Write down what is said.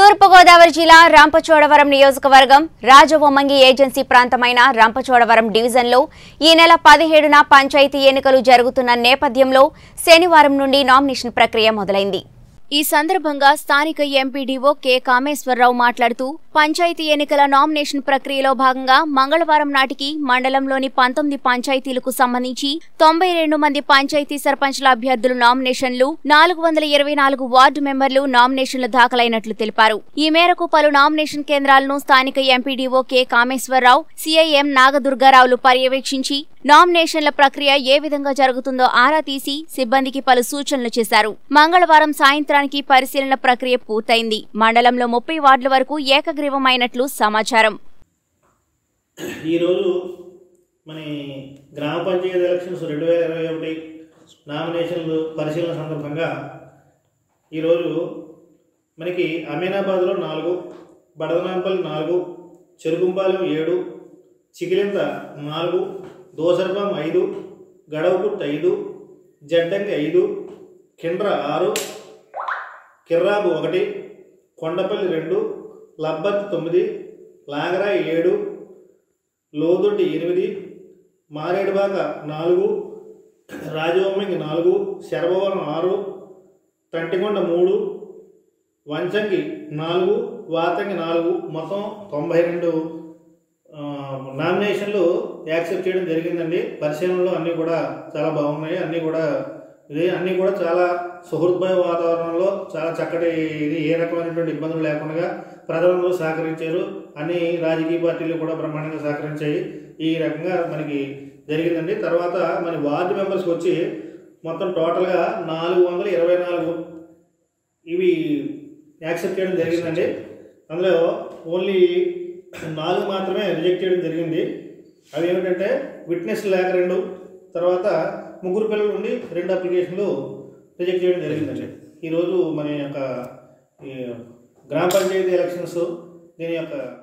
తూర్పుగోదావరి జిల్లా రంపచోడవరం నియోజకవర్గం రాజవొమ్మంగి ఏజెన్సీ ప్రాంతమైన రంపచోడవరం డివిజన్లో ఈ నెల పదిహేడున పంచాయతీ ఎన్నికలు జరుగుతున్న నేపథ్యంలో శనివారం నుండి నామినేషన్ ప్రక్రియ మొదలైంది ఈ సందర్భంగా స్థానిక ఎంపీడీఓ కె కామేశ్వరరావు మాట్లాడుతూ పంచాయతీ ఎన్నికల నామినేషన్ ప్రక్రియలో భాగంగా మంగళవారం నాటికి మండలంలోని పంతొమ్మిది పంచాయతీలకు సంబంధించి తొంభై రెండు మంది పంచాయతీ సర్పంచ్ల అభ్యర్థులు నామినేషన్లు నాలుగు వందల ఇరవై నాలుగు వార్డు మెంబర్లు నామినేషన్లు దాఖలైనట్లు తెలిపారు ఈ మేరకు పలు నామినేషన్ కేంద్రాలను స్థానిక ఎంపీడీఓ కె కామేశ్వరరావు సిఐఎం నాగదుర్గారావులు పర్యవేక్షించి నామినేషన్ల ప్రక్రియ ఏ విధంగా జరుగుతుందో ఆరా తీసి సిబ్బందికి పలు సూచనలు చేశారు మంగళవారం సాయంత్రానికి పరిశీలన ప్రక్రియ పూర్తయింది మండలంలో ముప్పై వార్డుల వరకు ఏకగ్రీవమైనట్లు సమాచారం ఈరోజు మన గ్రామ పంచాయతీ ఎలక్షన్స్ రెండు వేల ఇరవై ఒకటి నామినేషన్లు పరిశీలన సందర్భంగా ఈరోజు మనకి అమీనాబాద్లో నాలుగు బడదనాంపల్లి నాలుగు చెరుకుంపాలెం ఏడు చిగిలింత నాలుగు దోసర్పం ఐదు గడవకుట్ ఐదు జడ్డంకి ఐదు కిండ్ర ఆరు కిర్రాబు ఒకటి కొండపల్లి రెండు లబ్బత్ తొమ్మిది లాగరాయి ఏడు లోదొడ్డి ఎనిమిది మారేడుబాక నాలుగు రాజవొమ్మంగి నాలుగు శరభవనం ఆరు తంటికొండ మూడు వంచంగి నాలుగు వాతంగి నాలుగు మొత్తం తొంభై రెండు ఆ, నామినేషన్లు యాక్సెప్ట్ చేయడం జరిగిందండి పరిశీలనలో అన్నీ కూడా చాలా బాగున్నాయి అన్నీ కూడా ఇది అన్నీ కూడా చాలా సుహృద్భావ వాతావరణంలో చాలా చక్కటి ఇది ఏ రకమైనటువంటి ఇబ్బందులు లేకుండా ప్రజలందరూ సహకరించారు అన్ని రాజకీయ పార్టీలు కూడా బ్రహ్మాండంగా సహకరించాయి ఈ రకంగా మనకి జరిగిందండి తర్వాత మన వార్డు మెంబర్స్కి వచ్చి మొత్తం టోటల్గా నాలుగు వందల ఇరవై నాలుగు ఇవి యాక్సెప్ట్ చేయడం జరిగిందండి అందులో ఓన్లీ నాలుగు మాత్రమే రిజెక్ట్ చేయడం జరిగింది అవి ఏమిటంటే విట్నెస్ లేక రెండు తర్వాత ముగ్గురు పిల్లల నుండి రెండు అప్లికేషన్లు రిజెక్ట్ చేయడం జరిగిందండి ఈరోజు మన యొక్క ఈ గ్రామ పంచాయతీ ఎలక్షన్స్ దీని యొక్క